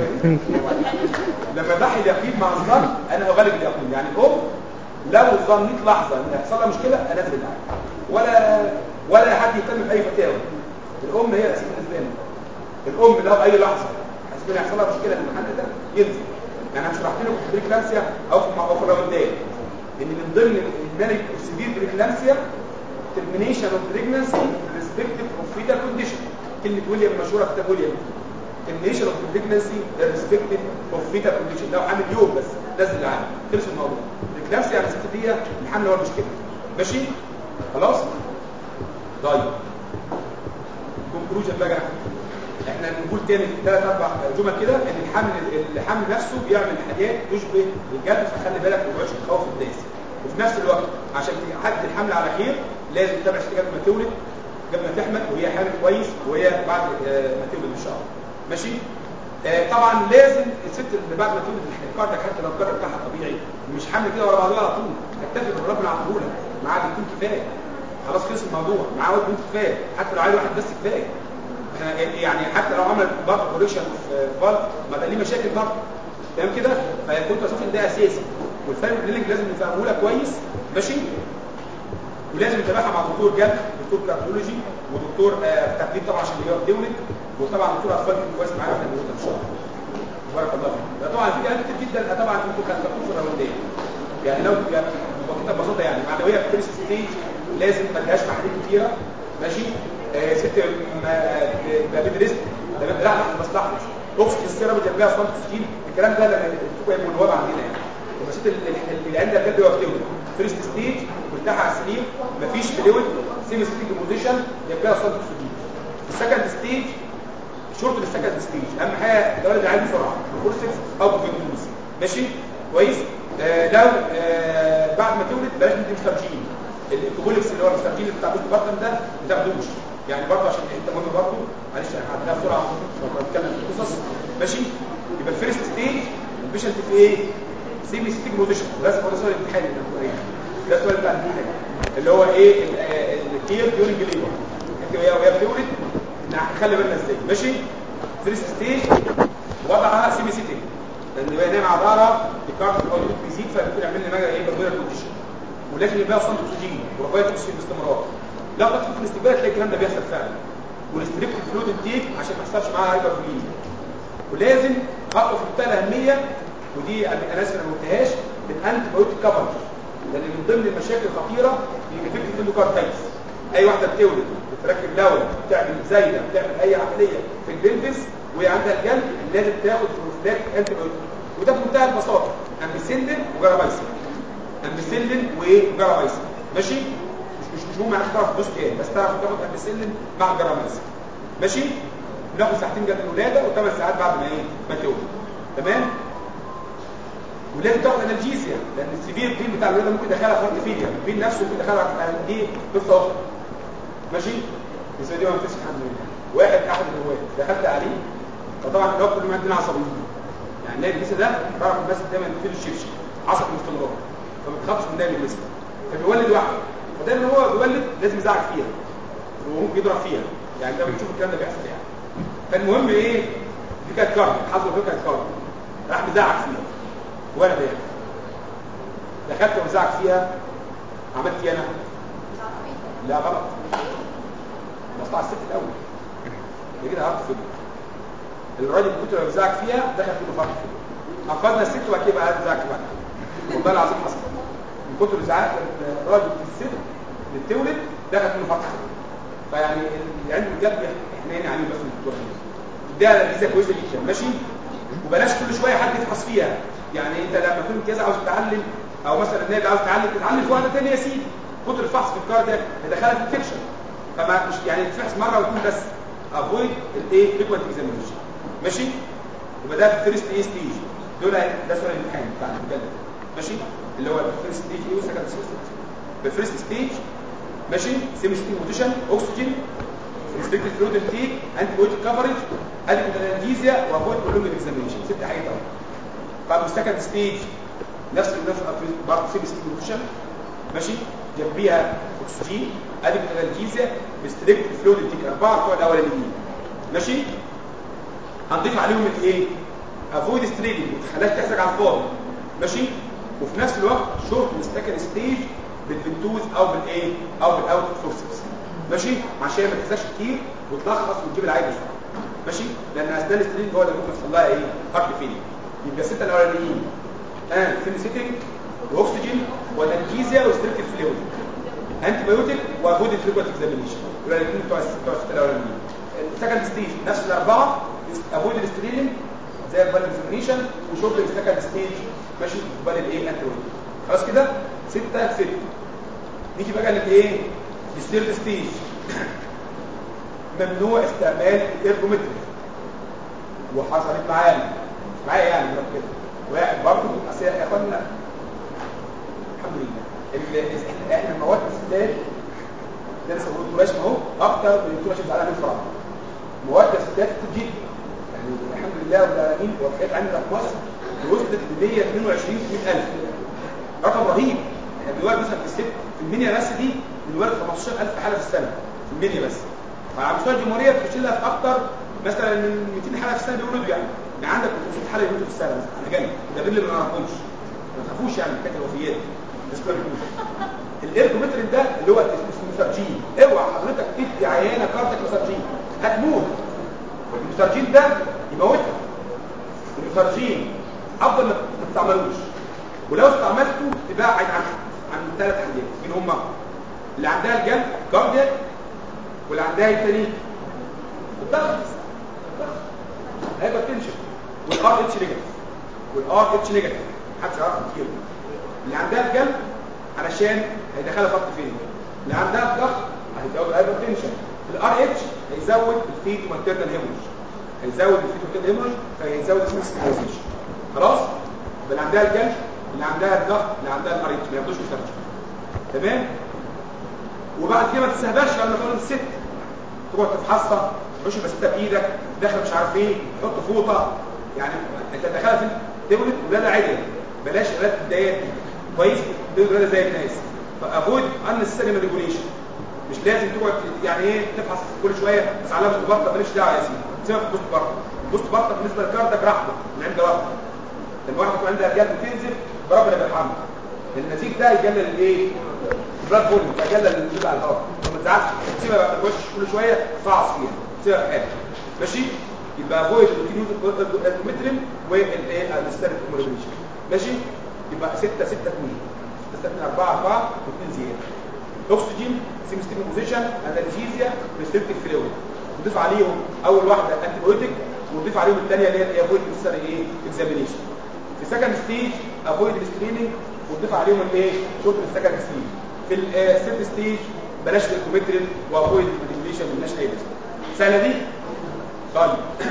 لما اضحي اليقين مع الظن انا اغلب اليقين يعني الام لو ظنيت لحظه ان هيحصل لها مشكله انزل معاها ولا ولا حد يهتم باي فتاوى الام هي الاساس بالنسبه لنا الام لو اي لحظه حسيت ان هيحصل لها مشكله في المحل ده ينزل يعني انا شرحت لكم في بريكلامسيا او في او في الراوندات ان من ضمن المانيك سيفير بريكلامسيا termination of pregnancy irrespective of fetal condition كلمه ويليام مشهوره في كتاب ويليام termination of pregnancy irrespective of fetal condition لو حامل يوم بس نزل العالم خلص الموضوع الكلامسيا يعني الست دي الحمل هو المشكله ماشي خلاص طيب كونكلوجن بقى احنا نقول تاني ثلاث اربع جمل كده ان الحمل الحمل نفسه بيعمل حاجات تشبه الجلد فخلي بالك ما تقعدش تخوف الناس وفي نفس الوقت عشان تعدي الحمل على خير لازم تتابع قبل ما تولد قبل ما تحمل وهي حامل كويس وهي بعد ما تولد ان شاء الله ماشي آه طبعا لازم الست اللي بعد ما تولد الكاردياك حتى لو الكاردياك بتاعها طبيعي مش حامل كده ورا بعضها على طول تكتفي بالرب العقوله معاه بيكون كفايه خلاص خلص الموضوع معاه ولد كفايه حتى لو عايز واحد بس كفايه يعني حتى لو عمل برضه كوريكشن في فالف ما ده ليه مشاكل برضه تمام كده فكنت اشوف ان ده اساسي والفاميلي بلاننج لازم نفهمه لها كويس ماشي ولازم نتابعها مع دكتور جلد دكتور كارديولوجي ودكتور آه تقليد طبعا عشان يجاوب دولت وطبعا دكتور اطفال كويس معانا في البيوت ان شاء الله بارك الله فيك طبعا في كلام كتير جدا طبعا انتوا خدتوه في الراونديه يعني لو يعني بسيطه ببساطه يعني معنويه في فيرست ستيج لازم ما تلهاش محاليل كتيره ماشي آه ست ما بيدرس ده بيدرس بس لحظه اقصد السيرم اللي جنبها صمت ستيل الكلام ده لما تبقى يبقوا النواب عندنا يعني بس اللي عندها بجد هو فلويد فيرست ستيج مرتاحه على السرير مفيش فلويد سيمي ستيج بوزيشن جنبها صمت ستيل السكند ستيج شورت للسكند ستيج اهم حاجه الولد عايز بسرعه فورسكس او كونتينوس ماشي كويس آه لو آه بعد ما تولد بلاش ندي مسترجين الكوبولكس اللي هو المسترجين بتاع بوست بارتم ده ما تاخدوش يعني برضه عشان انت مهم برضه معلش انا هعديها بسرعه بتكلم في القصص ماشي يبقى الفيرست ستيج البيشنت في ايه سيمي ستيج بوزيشن لازم هو سؤال الامتحان ده السؤال بتاع الامتحان اللي هو ايه الكير ديورنج ليبر انت وهي وهي بتولد نخلي بالنا ازاي ماشي فيرست ستيج وضعها سيمي ستيج لان هي نايمه على ظهرها الكارت الاوتبوت بيزيد فبيكون يعمل لي ماجا ايه برميلر كونديشن ولازم يبقى صمت اكسجين ورفايه اكسجين باستمرار لو تدخل في الاستقبال تلاقي الكلام ده بيحصل فعلا والستريكت فلويد انتيك عشان ما يحصلش معاها هايبر فوليميا ولازم خطوه في منتهى الاهميه ودي انا اسف انا ما قلتهاش الانتي بايوتيك كفر لان من ضمن المشاكل الخطيره اللي فكره الاندوكاردايتس اي واحده بتولد بتركب لول بتعمل زايده بتعمل اي عمليه في البلفس وهي عندها الجلد لازم تاخد بروفلاك انتي بايوتيك وده في منتهى البساطه امبيسيلين وجرابايسين امبيسيلين وجرابايسين ماشي مش مش مهم معاك تعرف دوس كام بس تعرف تاخد امبيسيلين مع الجرابايسين ماشي بناخد ساعتين قبل الولاده وثمان ساعات بعد ما ايه ما تولد تمام ولازم تاخد انالجيزيا لان السيفير بين بتاع الولاده ممكن يدخلها في هارت فيلير البين نفسه ممكن يدخلها في دي قصه اخرى ماشي بس دي ما فيش الحمد لله واحد احد الهواة دخلت عليه فطبعا الوقت اللي عندنا عصبيين يعني نلاقي الليسه ده بعرف الناس دايما في الشبشب عصبي باستمرار فما بتخافش من دايما الليسه فبيولد واحد فدايما هو بيولد لازم يزعق فيها وممكن يضرب فيها يعني ده بنشوف الكلام ده بيحصل يعني فالمهم ايه دي كانت كارد حصل فيه كانت كارد راح مزعق فيها وانا ده دخلت وزعق فيها عملت ايه انا لا غلط بصطع الست الاول دي كده هارت فيلر الراجل كنت لو زعق فيها دخل في فرق انقذنا الست وبعد كده بقى زعق بعد والله العظيم حصل من كتر زعاق الراجل في الست اللي بتولد دخل في فرق فيعني اللي عنده الجد احنا عليه بس الدكتور ده ميزه كويسه جدا ماشي وبلاش كل شويه حد يفحص فيها يعني انت لما تكون امتياز عاوز تتعلم او مثلا النادي عاوز تتعلم تتعلم في وقت ثاني يا سيدي كتر الفحص في الكاردياك يدخلك انفكشن فما مش يعني تفحص مره وتكون بس افويد الايه فريكوينت اكزامينشن ماشي يبقى ده في الفيرست اي ستيج دول ده سؤال الامتحان بتاع المجلد ماشي اللي هو الفيرست ستيج ايه والسكند ستيج بالفيرست ستيج ماشي سيمي ستيج موتيشن اكسجين ريستريكتد فلويد انتيك انتي بايوتيك كفرج اديكوت انالجيزيا وافويد برولونج اكزامينشن ست حاجات اهو طب السكند ستيج نفس نفس برضه سيمي ستيج موتيشن ماشي جنبيها اكسجين اديكوت انالجيزيا ريستريكتد فلويد انتيك اربعه بتوع الاولانيين ماشي هنضيف عليهم الايه افويد ستريدنج ما تخليهاش تحزق على الفاضي ماشي وفي نفس الوقت شورت السكند ستيج بالفنتوز او بالايه او بالاوت فورسز ماشي عشان ما تنساش كتير وتلخص وتجيب العيب بسرعه ماشي لان اسنان السترينج هو اللي ممكن يحصل لها ايه هارت فيلير يبقى السته الاولانيين اه فينيسيتنج واكسجين وانالجيزيا وستريكتد فلويد انتي بايوتيك وافويد فريكوينت اكزامينيشن دول الاثنين بتوع بتوع السته الاولانيين السكند ستيج نفس الاربعه افويد الستريلينج زي البال اكزامينيشن وشوف السكند ستيج ماشي قبال الايه انترويد خلاص كده ستة ستة نيجي بقى للايه الثيرد ستيج ممنوع استعمال الارجومتري وحصلت معانا معايا يعني مرة كده واحد برضه اصل يا اخوانا الحمد لله ال- احنا المواد الستات ده لسه بقول تراش اهو اكتر من التراش اللي عليها 100 فرع مواد الستات كتير جدا يعني الحمد لله رب العالمين وفيات عندنا في مصر وصلت ل 122 100000 رقم رهيب احنا دلوقتي مثلا في الست في المنيا بس دي دلوقتي 15000 حاله في السنه في المنيا بس فعلى مستوى الجمهوريه بتخش لها في اكتر مثلا من 200 حاله في السنه بيقولوا يعني يعني عندك 500 حاله يموتوا في السنه مثلا انا جاي ده غير اللي ما نعرفهمش ما تخافوش يعني من حكايه الوفيات بس ما تخافوش الاركومترين ده اللي هو اسمه مسرجين اوعى حضرتك تدي عيانه كارتك مسرجين هتموت المسرجين ده يموتها المسرجين افضل ما تستعملوش ولو استعملته تبعد عن عن ثلاث حاجات مين هم اللي عندها الجلد كاردياك واللي عندها الثاني الضغط هايبرتنشن والار اتش نيجاتيف والار اتش نيجاتيف محدش يعرف كتير اللي عندها الجلد علشان هيدخلها ضغط فين اللي عندها الضغط هيزود الهايبرتنشن الار اتش هيزود الفيت ماتيرنال هيموريج هيزود الفيت ماتيرنال هيموريج فهيزود السنسيتيزيشن خلاص يبقى اللي عندها الجلد اللي عندها الضغط اللي عندها الار اتش ما ياخدوش مسترجع تمام وبعد كده ما تستهبلش لما تقول الست تقعد تفحصها تخش بسيطه بايدك داخل مش عارف ايه تحط فوطه يعني انت دخلها في تولد ولاده عاديه بلاش ولاده الدايات دي كويس تولد ولاده زي الناس فافويد ان ريجوليشن مش لازم تقعد يعني ايه تفحص كل شويه بس على بوست بارتا ماليش دعوه يا سيدي سيبك في بوست بارتا بوست بارتا بالنسبه للكاردك رحمه من عند ربنا لما واحد يكون عندها رجال بتنزل ربنا بيرحمها النزيف ده يجلل الايه البلاد فوليوم فيجلل النزيف على الهواء ما تزعلش سيبها بقى تخش كل شويه فعص فيها سيبها في حالها ماشي يبقى افويد الكينوز المترم والايه الستارت كومبريشن ماشي يبقى 6 6 2 6 2 4 4 و2 زياده اكسجين سيمستيك بوزيشن انالجيزيا ريستريكتيف فلويد نضيف عليهم اول واحده انتي بايوتيك ونضيف عليهم الثانيه اللي هي افويد نسري ايه اكزامينيشن في سكند ستيج افويد السكريننج ونضيف عليهم الايه شوف السكند ستيج في الثيرد ستيج بلاش الكومترين وافويد الريجوليشن مالناش اي لازمه سهله دي طيب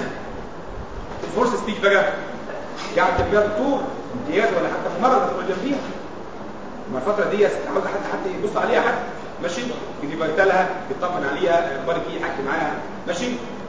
الفورس ستيج بقى قاعد فيها دكتور امتياز ولا حتى في مره تدخل جنبيها ما الفتره دي عاوز حد حد يبص عليها حد ماشي يجي يبرتلها يطمن عليها اخبارك ايه يحكي معاها ماشي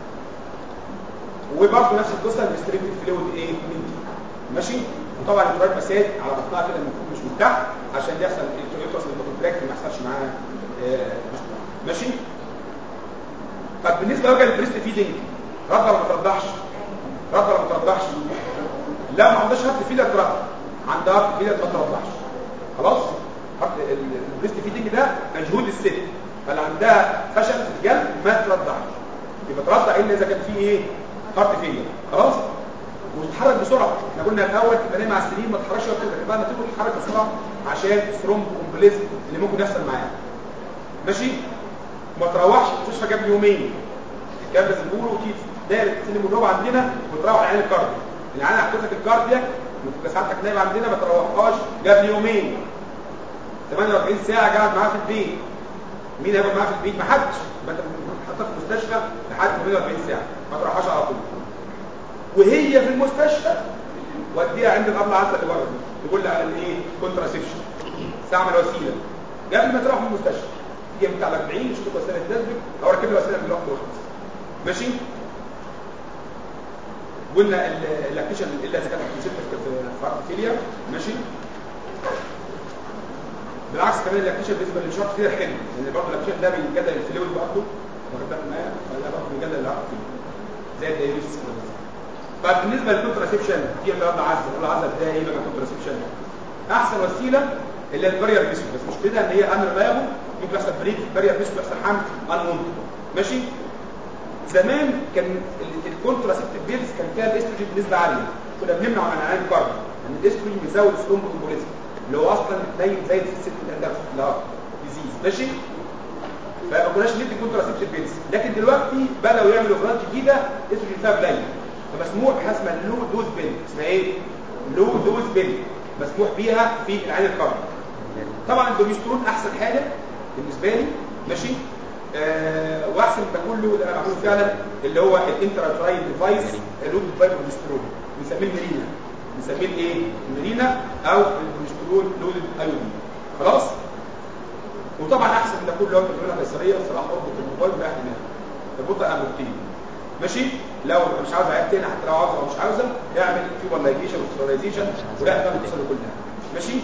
وبرضه نفس القصه الريستريكتيف فلويد ايه منتي ماشي وطبعا الفرايد مساد على بطنها كده المفروض مش من تحت عشان يحصل اليوترس الكونتراكت ما يحصلش معاها آه ماشي طب بالنسبه بقى للبريست فيدنج رد ولا ما ترضعش رد ولا ما ترضعش لا ما عندهاش هارت فيلر ترضع عندها هارت فيلر ما ترضعش خلاص البريست فيدنج ده مجهود الست فاللي عندها فشل في الجلد ما ترضعش يبقى ترضع الا اذا كان في ايه هارت فيلر خلاص وتتحرك بسرعه احنا قلنا الاول تبقى نايم على السرير ما تتحركش وقت كده بعد ما تقوم تتحرك بسرعه عشان سترومب كومبليز اللي ممكن يحصل معاها ماشي ما تروحش المستشفى قبل يومين الكلام ده بنقوله وتيجي دايره سلم النوم عندنا وتروح العين الكارديا العين هتحط لك الكارديا وتبقى ساعتك نايم عندنا ما تروحهاش قبل يومين 48 ساعه قاعد معاها في البيت مين هيبقى معاها في البيت ما حدش ما انت حاطها في المستشفى لحد 48 ساعه ما تروحهاش على طول وهي في المستشفى وديها عند الابله عسل اللي بره تقول لها على الايه كونتراسيبشن استعمل وسيله قبل ما تروح من المستشفى تيجي بتاع ال 40 يشوف وسيله تناسبك او ركب لها وسيله في الوقت وخلاص ماشي قلنا اللاكتيشن الا اذا كانت في في فرق فيليا ماشي بالعكس كمان اللاكتيشن بالنسبه للشرط فيليا حلو لان برضه اللاكتيشن ده بيجدد الفلويد برضه واخد بالك معايا فده برضه بيجدد العقل زي الدايوريسيس طيب بالنسبه للكونتراسيبشن دي اللي الله عز وجل عز ده ايه بقى كونتراسيبشن احسن وسيله اللي هي البارير بيسو بس مش كده ان هي ان ريلايبل ممكن يحصل بريك البارير بيسو يحصل حمل ان ماشي زمان كان الكونتراسيبتيف بيلز كان فيها الاستروجين بنسبه عاليه كنا بنمنع عن العين الكارب لان الاستروجين بيزود ستروم كومبوليزم اللي هو اصلا بتنيم زي في الست اللي عندها لا ديزيز ماشي فما كناش ندي كونتراسيبتيف بيلز لكن دلوقتي بداوا يعملوا برانش جديده استروجين فيها قليل فمسموح بحاجه اسمها لو دوز بيل اسمها ايه لو دوز بيل مسموح بيها في العين القرن طبعا الدوميسترون احسن حاجه بالنسبه لي ماشي آه واحسن ده كله اللي انا بعمله فعلا اللي هو الانتراترايد ديفايس لود فايبروسترون بنسميه الميرينا بنسميه الايه الميرينا او الدوميسترون لودد ايودين خلاص وطبعا احسن من ده كله لو انت بتعملها قيصريه الصراحه اربط الموبايل ورايح دماغك اربطها امرتين ماشي لو مش عاوز عيب تاني حتى لو عاوزه او مش عاوزه اعمل تيوبر لايجيشن وستيرايزيشن ورايح بقى القصه كلها ماشي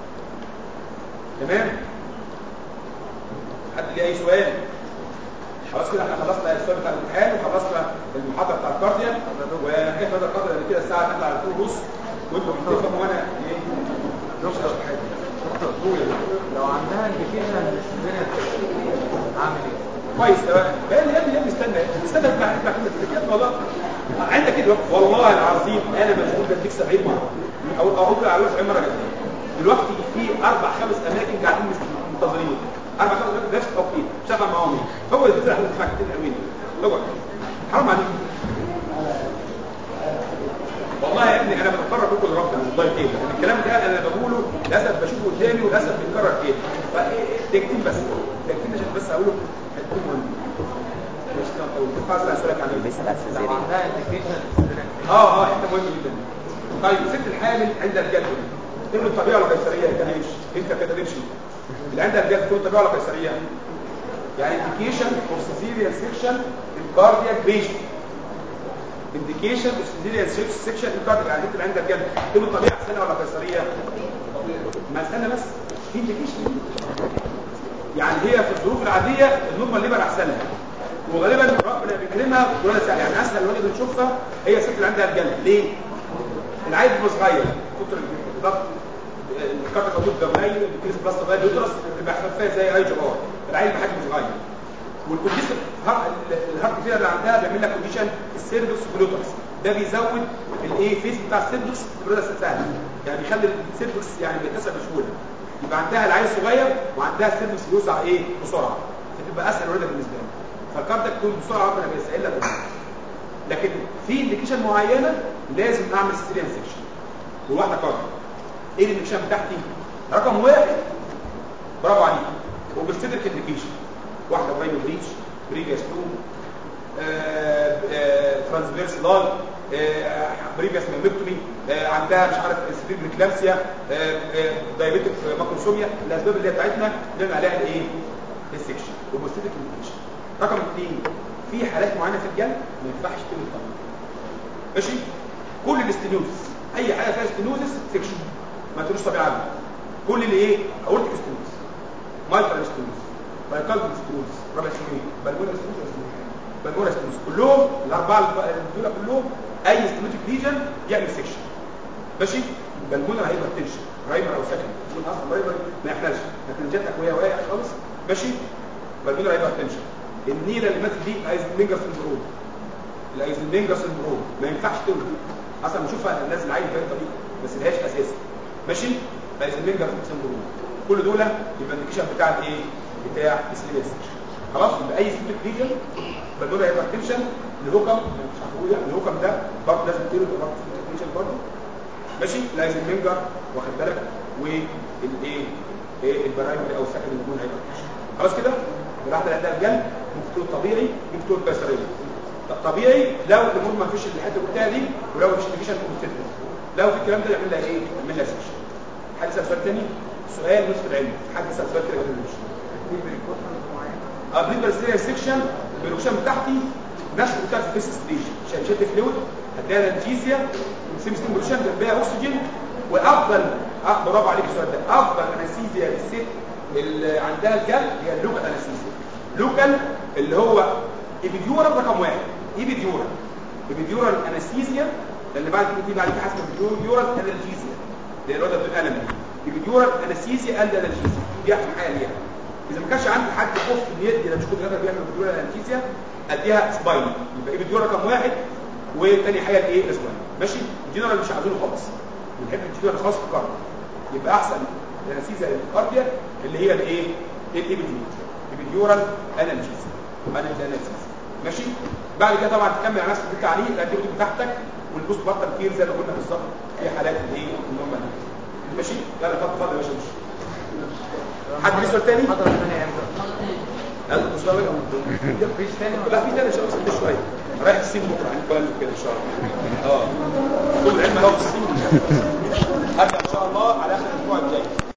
تمام حد ليه اي سؤال خلاص كده احنا خلصنا السؤال بتاع الامتحان وخلصنا المحاضره بتاع الكارديا وكيف هذا القدر اللي كده الساعه داخله على 2 ونص وانتوا بتفهموا وانا ايه مش هشرح حاجه لو عندها انديكيشن عامل ايه؟ كويس تمام يا ابني يا ابني يا ابني استنى استنى اسمع اسمع كلمه كده والله عندك كده والله العظيم انا مشغول بديك 70 مره او اقول على 70 مره جدا دلوقتي في اربع خمس اماكن قاعدين منتظرين اربع خمس اماكن نفس التوقيت شغل معاهم ايه هو اللي بيطلع يسمع كتير حلوين هو حرام عليك والله يا ابني انا بتفرج بكل ربنا والله كده لان الكلام ده انا بقوله للاسف بشوفه قدامي وللاسف بيتكرر كده فدقيقتين بس دقيقتين عشان بس اقوله هتكون مهم مش هطول تنفع اسال اسالك عن ايه لو عندها انديكيشن اه اه انت مهم جدا طيب ست الحامل عند الجلد تقول الطبيعه ولا قيصريه يا كلامش انت كده تمشي اللي عندها الجلد تقول الطبيعه ولا قيصريه يعني indication of cesarean section in cardiac patient indication of cesarean section in cardiac يعني انت اللي عندها الجلد تقول الطبيعه سنه ولا قيصريه ما استنى بس في indication يعني هي في الظروف العاديه النورمال ليبر احسن لها وغالبا ربنا بيكرمها ولا سهل يعني اسهل الوجه بنشوفها هي الست اللي عندها الجلد ليه العيل بيبقى صغير كتر الضغط الكارت موجود جمعي الكيس بلاس صغير اليوترس بيبقى حساسيه زي اي جي ار العيل بحجم صغير والكونديشن الهارت فيلر اللي عندها بيعمل لك كونديشن السيرفكس واليوترس ده بيزود الايه فيس بتاع السيرفكس برودس سهل يعني بيخلي السيرفكس يعني بيتسع بسهوله يبقى عندها العيل صغير وعندها السيرفكس بيوسع ايه بسرعه فتبقى اسهل الولاده بالنسبه لها فالكاردك تكون بسرعه ربنا بيسهل لك لكن في انديكيشن معينه لازم اعمل ستريان سيكشن والواحده كاردك ايه الانديكيشن بتاعتي رقم واحد برافو عليك وبستدرك انديكيشن واحده برايم بريتش بريفيس تو ترانسفيرس لال بريفيس ميمكتومي عندها مش عارف سبيب ريكلامسيا دايابيتك ماكروسوميا الاسباب اللي هي بتاعتنا اللي عليها الايه السكشن وبستدرك انديكيشن رقم اثنين في حالات معينه في الجلد ما ينفعش تولد طبيعي ماشي كل الاستنوزس اي حاجه فيها استنوزس سكشن ما تقولوش طبيعي عنها كل اللي ايه اورتيك استنوزس مايترال استنوزس بايكالب استنوزس رابع استنوزس بالمونر استنوزس بالمونر استنوزس كلهم الاربعه دول كلهم اي استنوتيك ليجن يعمل سكشن ماشي بالمونر هيبقى تنشن رايمر او سكن يكون اصلا رايمر ما يحملش لكن جت اكويه واقع خالص ماشي بالمونر هيبقى تنشن النيله اللي ماتت دي ايزنمنجر سندروم الايزنمنجر سندروم ما ينفعش تولد اصلا بنشوفها الناس اللي عايزه بطريقه طريقه بس لهاش اساسا ماشي ايزنمنجر سندروم كل دول يبقى الانديكيشن بتاع الايه بتاع السيريس خلاص يبقى اي سيتيك ليجن بدول هيبقى تنشن الهوكم مش هقول الهوكم ده برضه لازم تقول له برضه سيتيك ليجن برضه ماشي الايزنمنجر واخد بالك والايه ايه البرايمري او السكند هرمون هيبقى خلاص كده الواحده اللي عندها الجلد ممكن تكون طبيعي ممكن تكون قيصريه طبيعي لو الامور ما فيش الحته بتاعها دي ولو مفيش انديكيشن كونسيدر لو في الكلام ده يعمل لها ايه يعمل لها سكشن حد يسال سؤال تاني سؤال نصف العلم حد يسال سؤال كده قبل نمشي اه بالنسبه للسيريال سكشن البريكوشن بتاعتي نفس بتاع الفيس ستيج شات فلويد هديها انجيزيا سيم ستيم بروشن جنبها اكسجين وافضل اه برافو عليك السؤال ده افضل انستيزيا للست اللي عندها الجلد هي اللوكال انستيزيا لوكال اللي هو ايبيديورال رقم واحد ايبيديورال ايبيديورال انستيزيا لان بعد كده دي بعد كده حسب ايبيديورال انالجيزيا اللي هي الوضع بالالم دي ايبيديورال انستيزيا اند انالجيزيا دي احسن حاجه ليها اذا ما كانش عندي حد خوف في اليد انا مش كنت قادر بيعمل ايبيديورال انستيزيا اديها سباين يبقى ايبيديورال رقم واحد وتاني حاجه الايه السباين ماشي الجنرال مش عايزينه خالص بنحب الجنرال خالص في الكارديو يبقى احسن الانستيزيا للكارديا اللي هي الايه الايبيديورال ايبيديورال انالجيزيا انالجيزيا ماشي بعد كده طبعا تكمل على نفس التعليق الانتيبيوتيك بتاعتك والبوست بارتم كير زي ما قلنا بالظبط في حالات الايه النورمال ماشي يلا اتفضل اتفضل يا باشا امشي حد ليه سؤال تاني؟ الحضرة الثانية امتى؟ يلا مش بقى مفيش تاني لا في تاني ان شاء الله ست شويه رايح الصين بكره عندي كلام كده ان شاء الله اه كل العلم لو في الصين هرجع